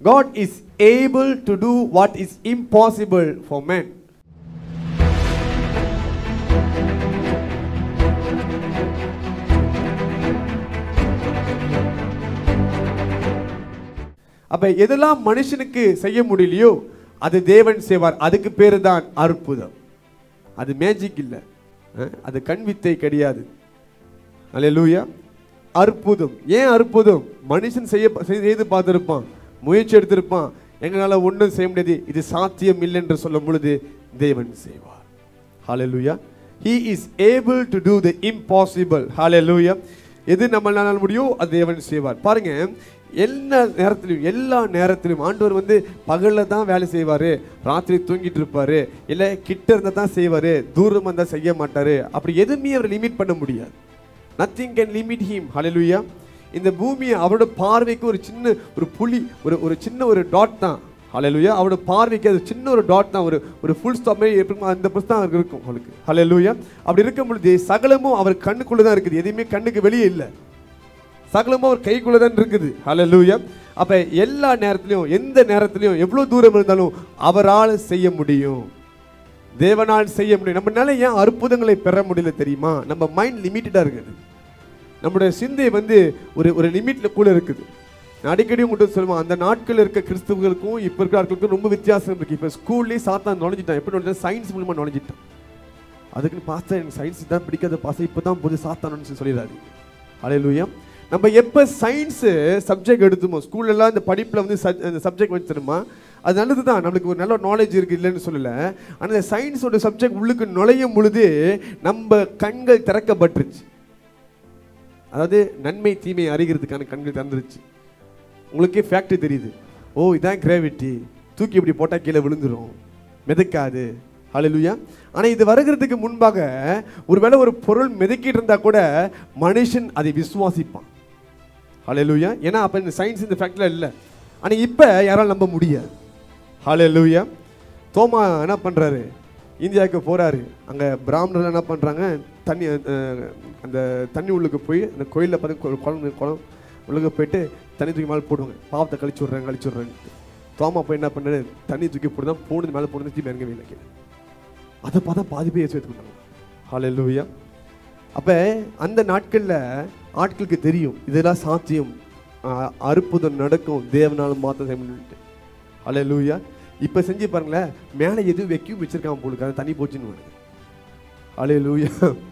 God is able to do what is impossible for men. அப்ப எதெல்லாம் மனுஷனுக்கு செய்ய முடியலையோ அது தேவன் செய்வார் அதுக்கு பேரு தான் அற்புதம் அது மேஜிக் இல்லை அஹ், அது கண் வித்தை கிடையாது அல்லேலூயா அற்புதம் ஏன் அற்புதம் மனுஷன் செய்ய செய்து பார்த்திருப்பான் முயற்சி எடுத்திருப்பான் எங்களால ஒன்றும் செய்ய முடியாது இது சாத்தியம் இல்லை என்று சொல்லும் பொழுது தேவன் செய்வார் ஹalleluya he is able to do the impossible hallelujah எது நம்மளால முடியும் அது தேவன் செய்வார் பாருங்க எல்லா நேரத்திலும் எல்லா நேரத்திலும் ஆண்டவர் வந்து பகல்ல தான் வேலை செய்வாரு ராத்திரி தூங்கிட்டு இருப்பாரு இல்ல கிட்ட இருந்தா தான் செய்வாரு தூரம் வந்தா செய்ய மாட்டாரு அப்படி எதுவுமே அவர் லிமிட் பண்ண முடியாது நத்திங் கேன் லிமிட் ஹீம் ஹalleluya இந்த பூமியை அவரோட பார்வைக்கு ஒரு சின்ன ஒரு புலி ஒரு ஒரு சின்ன ஒரு டாட் தான் ஹalleluya அவரோட பார்வைக்கு அது சின்ன ஒரு டாட் தான் ஒரு ஒரு ஃபுல் ஸ்டாப் மாதிரி எப்படி அந்த புஸ்தகம் அவருக்கு இருக்கும் அவளுக்கு ஹalleluya அப்படி இருக்கும் பொழுது சகலமும் அவர் கண்ணுக்குள்ள தான் இருக்குது எதுவுமே கண்ணுக்கு வெளியே இல்லை சகலமும் அவர் கைக்குள்ள தான் இருக்குது ஹalleluya அப்ப எல்லா நேரத்திலையும் எந்த நேரத்திலையும் எவ்வளவு தூரம் இருந்தாலும் அவரால் செய்ய முடியும் தேவனால் செய்ய முடியும் நம்மளால ஏன் அற்புதங்களை பெற முடியல தெரியுமா நம்ம மைண்ட் லிமிட்டடா இருக்குது நம்முடைய சிந்தை வந்து ஒரு ஒரு லிமிட்ல கூட இருக்குது நான் அடிக்கடி உங்கள்கிட்ட சொல்லுவேன் அந்த நாட்கள் இருக்க கிறிஸ்துவர்களுக்கும் இப்போ இருக்கிற ஆட்களுக்கும் ரொம்ப வித்தியாசம் இருக்கு இப்போ ஸ்கூல்லேயே சாத்தான் நுழைஞ்சிட்டான் எப்படி நுழைஞ்சான் சயின்ஸ் மூலமா நுழைஞ்சிட்டான் அதுக்குன்னு பாஸ்டர் எனக்கு சயின்ஸ் தான் பிடிக்காத பாஸ்டர் இப்போ தான் போது சாத்தானு சொல்லிடாதீங்க அலையலூயா நம்ம எப்போ சயின்ஸு சப்ஜெக்ட் எடுத்துமோ ஸ்கூல்லலாம் இந்த படிப்பில் வந்து சப்- இந்த சப்ஜெக்ட் வச்சு தருமா அது நல்லது தான் நம்மளுக்கு ஒரு நல்ல நாலேஜ் இருக்குது இல்லைன்னு சொல்லலை ஆனால் இந்த சயின்ஸோட சப்ஜெக்ட் உள்ளுக்கு நுழையும் பொழுது நம்ம கண்கள் திறக்கப்பட்டுருச்சு அதாவது நன்மை தீமை அறிகிறதுக்கான கண்கள் திறந்துருச்சு உங்களுக்கே ஃபேக்ட் தெரியுது ஓ இதான் கிராவிட்டி தூக்கி இப்படி போட்டால் கீழே விழுந்துரும் மிதக்காது ஹalleluya ஆனா இது வருகிறதுக்கு முன்பாக ஒருவேளை ஒரு பொருள் மிதக்கிட்டு இருந்தா கூட மனுஷன் அதை விசுவாசிப்பான் ஹalleluya ஏன்னா அப்ப இந்த சயின்ஸ் இந்த ஃபேக்ட்ல இல்லை ஆனா இப்ப யாராலும் நம்ப முடியாது ஹalleluya தோமா என்ன பண்றாரு இந்தியாவுக்கு போறாரு அங்க பிராமணர்கள் என்ன பண்றாங்க தண்ணி அஹ், அந்த தண்ணி உள்ளுக்கு போய் அந்த கோயிலில் பார்த்து குழந்தை குளம் உள்ளுக்கு போயிட்டு தண்ணி தூக்கி மேலே போடுவாங்க பாவத்தை கழிச்சு விட்றேன் கழிச்சு விட்றேன்ட்டு தோமா போய் என்ன பண்ணாரு தண்ணி தூக்கி போட்டு தான் போனது மேலே போனது திருப்பி இறங்கவே இல்லை கீழே அதை பார்த்தா பாதி பேர் ஏற்றி எடுத்துக்கிட்டாங்க ஹalleluya அப்போ அந்த நாட்களில் ஆட்களுக்கு தெரியும் இதெல்லாம் சாத்தியம் ஆஹ், அற்புதம் நடக்கும் தேவனால மாற்றம் செய்ய முடியும்ட்டு ஹalleluya இப்போ செஞ்சு பாருங்களேன் மேலே எதுவும் வெக்யூம் வச்சிருக்கான் போலுக்கு அது தண்ணி போச்சுன்னு வருது ஹalleluya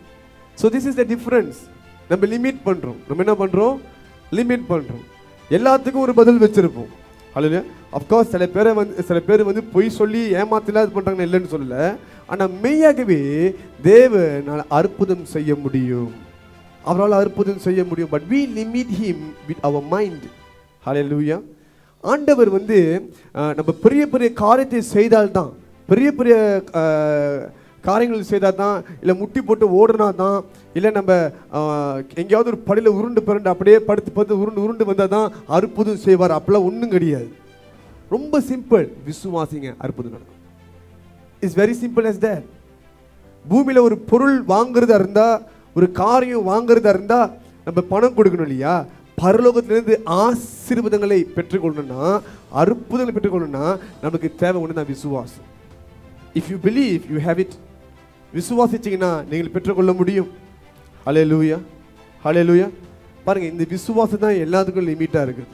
so this is the difference நம்ம லிமிட் பண்ணுறோம் நம்ம என்ன பண்ணுறோம் லிமிட் பண்ணுறோம் எல்லாத்துக்கும் ஒரு பதில் வச்சிருப்போம் ஹalleluya அஃப்கோர்ஸ் சில பேரை வந்து சில பேர் வந்து பொய் சொல்லி ஏமாத்தல இது பண்ணுறாங்க இல்லைன்னு சொல்லல ஆனால் மெய்யாகவே தேவனால் அற்புதம் செய்ய முடியும் அவரால் அற்புதம் செய்ய முடியும் but we limit him with our mind ஹalleluya ஆண்டவர் வந்து அஹ், நம்ம பெரிய பெரிய காரியத்தை செய்தால்தான் பெரிய பெரிய அஹ், காரியங்கள் செய்தால் தான் இல்லை முட்டி போட்டு ஓடுனா தான் இல்லை நம்ம அஹ், எங்கேயாவது ஒரு படியில் உருண்டு பிறண்டு அப்படியே படுத்து படுத்து உருண்டு உருண்டு வந்தால் தான் அற்புதம் செய்வார் அப்பெல்லாம் ஒன்றும் கிடையாது ரொம்ப சிம்பிள் விசுவாசிங்க அற்புதம் நடக்கும் it's very simple as that பூமியில் ஒரு பொருள் வாங்குறதா இருந்தா ஒரு காரியம் வாங்குறதா இருந்தா நம்ம பணம் கொடுக்கணும் இல்லையா பரலோகத்திலிருந்து ஆசீர்வாதங்களை பெற்றுக்கொள்ளணும்னா அற்புதங்களை பெற்றுக்கொள்ளணும்னா நமக்கு தேவை ஒன்று தான் விசுவாசம் if you believe you have it விசுவாசிச்சீங்கன்னா நீங்கள் பெற்றுக்கொள்ள முடியும் ஹலே லூயா ஹலே லூயா பாருங்க இந்த விசுவாசம் தான் எல்லாத்துக்கும் லிமிட்டாக இருக்குது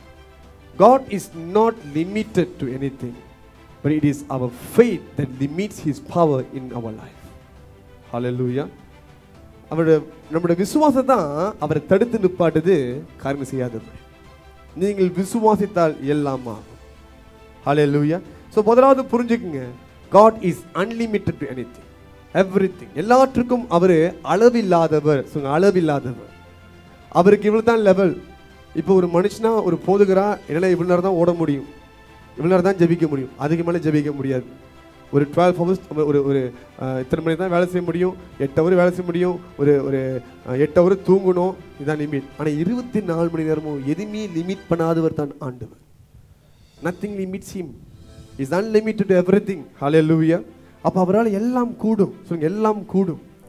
God is not limited to anything, but it is our faith that limits His power in our life. Hallelujah. அவருடைய நம்முடைய விசுவாசம் தான் அவரை தடுத்து நிப்பாட்டுது காரியம் செய்யாதபடி நீங்கள் விசுவாசித்தால் எல்லாம் ஆகும் ஹalleluya ஸோ முதலாவது புரிஞ்சுக்குங்க God is unlimited to anything everything எல்லாற்றுக்கும் அவர் அளவில்லாதவர் சொல்லுங்க அளவில்லாதவர் அவருக்கு இவ்வளவு தான் லெவல் இப்போ ஒரு மனுஷனா ஒரு போதுகிறா என்னால் இவ்வளோ நேரம் தான் ஓட முடியும் இவ்வளோ நேரம் தான் ஜெபிக்க முடியும் அதுக்கு மேலே ஜெபிக்க முடியாது ஒரு டுவெல் ஹவர்ஸ் ஒரு ஒரு அஹ், இத்தனை மணி தான் வேலை செய்ய முடியும் எட்டு ஹவர் வேலை செய்ய முடியும் ஒரு ஒரு அஹ், எட்டு ஹவர் தூங்கணும் இதான் லிமிட் ஆனால் இருபத்தி நாலு மணி நேரமும் எதுவுமே லிமிட் பண்ணாதவர் தான் ஆண்டவர் nothing limits him is unlimited everything ஹalleluya அப்போ அவரால் எல்லாம் கூடும் சொல்லுங்க எல்லாம் கூடும்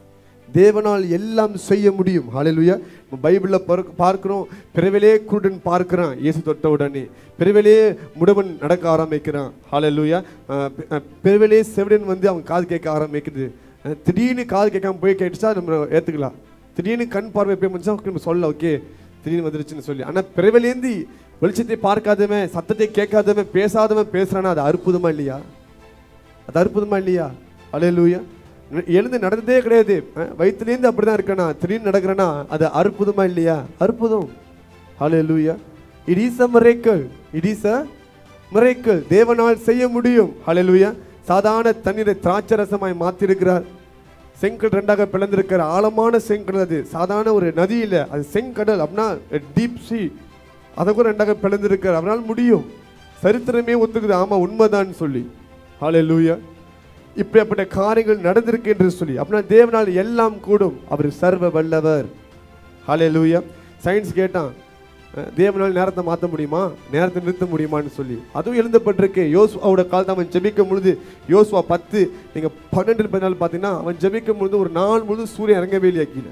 தேவனால் எல்லாம் செய்ய முடியும் ஹalleluya நம்ம பைபிளில் பார்க்கிறோம் பிறவிலே குருடன் பார்க்கிறான் இயேசு தொட்ட உடனே பிறவிலே முடவன் நடக்க ஆரம்பிக்கிறான் ஹalleluya அஹ் பி- அஹ் பிறவிலே செவிடன் வந்து அவன் காது கேட்க ஆரம்பிக்குது அஹ் திடீர்னு காது கேட்காம போய் கேட்டுச்சா நம்ம ஏற்றுக்கலாம் திடீர்னு கண் பார்வை போய் முடிச்சா நம்ம சொல்ல ஓகே திடீர்னு வந்துருச்சுன்னு சொல்லி ஆனால் பிறவிலேந்து வெளிச்சத்தை பார்க்காதவன் சத்தத்தை கேட்காதவன் பேசாதவன் பேசுறானா அது அற்புதமா இல்லையா அது அற்புதமா இல்லையா அலையலூயா எழுந்து நடந்ததே கிடையாது அஹ் வயித்துலேருந்து அப்படிதான் இருக்கனா திடீர்னு நடக்கிறனா அது அற்புதமா இல்லையா அற்புதம் ஹalleluya it is a miracle it is a miracle தேவனால் செய்ய முடியும் ஹalleluya சாதாரண தண்ணீரை திராட்சரசமாய் மாத்திருக்கிறார் செங்கடல் ரெண்டாக பிளந்திருக்கிற ஆழமான செங்கடல் அது சாதாரண ஒரு நதி இல்ல அது செங்கடல் அப்படின்னா டீப் சி அதை கூட ரெண்டாக பிளந்திருக்கிறார் அவரால் முடியும் சரித்திரமே ஒத்துக்குது ஆமா உண்மைதான் சொல்லி ஹalleluya இப்படிப்பட்ட காரியங்கள் நடந்திருக்கு என்று சொல்லி அப்படின்னா தேவனால் எல்லாம் கூடும் அவர் சர்வ வல்லவர் ஹalleluya சயின்ஸ் கேட்டான் அஹ், தேவனால் நேரத்தை மாற்ற முடியுமா நேரத்தை நிறுத்த முடியுமான்னு சொல்லி அதுவும் எழுதப்பட்டிருக்கு யோசுவாவோட காலத்தை அவன் ஜெபிக்கும் பொழுது யோசுவா பத்து நீங்க பன்னெண்டு பதினாலு பார்த்தீங்கன்னா அவன் ஜெபிக்கும் பொழுது ஒரு நாள் முழுது சூரியன் இறங்கவே இல்லையா கீழே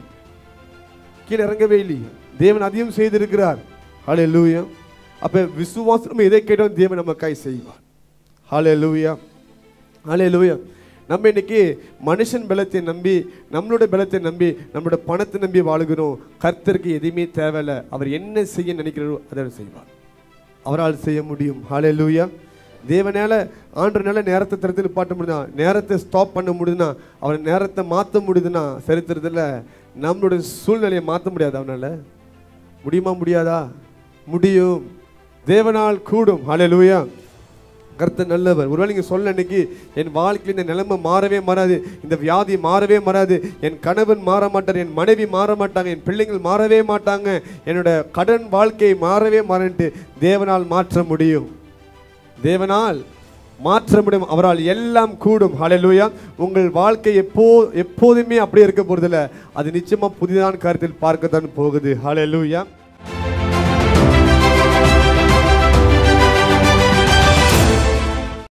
கீழே இறங்கவே இல்லையே தேவன் அதையும் செய்திருக்கிறார் ஹalleluya அப்ப விசுவாசம் எதை கேட்டோம் தேவன் நமக்காய் செய்வார் ஹalleluya ஹalleluya நம்ம இன்னைக்கு மனுஷன் பலத்தை நம்பி நம்மளோட பலத்தை நம்பி நம்மளோட பணத்தை நம்பி வாழுகிறோம் கர்த்தருக்கு எதுவுமே தேவையில்ல அவர் என்ன செய்ய நினைக்கிறாரோ அதை அவர் செய்வார் அவரால் செய்ய முடியும் ஹalleluya தேவனால ஆண்டனால நேரத்தை திறந்து நிப்பாட்ட முடியுதா நேரத்தை ஸ்டாப் பண்ண முடியுதுன்னா அவன் நேரத்தை மாற்ற முடியுதுன்னா சரித்திரத்தில் நம்மளோட சூழ்நிலையை மாற்ற முடியாது அவனால முடியுமா முடியாதா முடியும் தேவனால் கூடும் ஹalleluya கர்த்தர் நல்லவர் ஒருவேளை நீங்கள் சொல்ல அன்னைக்கு என் வாழ்க்கையில் இந்த நிலைமை மாறவே மாறாது இந்த வியாதி மாறவே மாறாது என் கணவன் மாற மாட்டார் என் மனைவி மாற மாட்டாங்க என் பிள்ளைங்கள் மாறவே மாட்டாங்க என்னோட கடன் வாழ்க்கை மாறவே மாறன்ட்டு தேவனால் மாற்ற முடியும் தேவனால் மாற்ற முடியும் அவரால் எல்லாம் கூடும் ஹalleluya உங்கள் வாழ்க்கை எப்போ எப்போதுமே அப்படியே இருக்க போறதில்ல அது நிச்சயமா புதிதான காரியத்தில் பார்க்கத்தான் போகுது ஹalleluya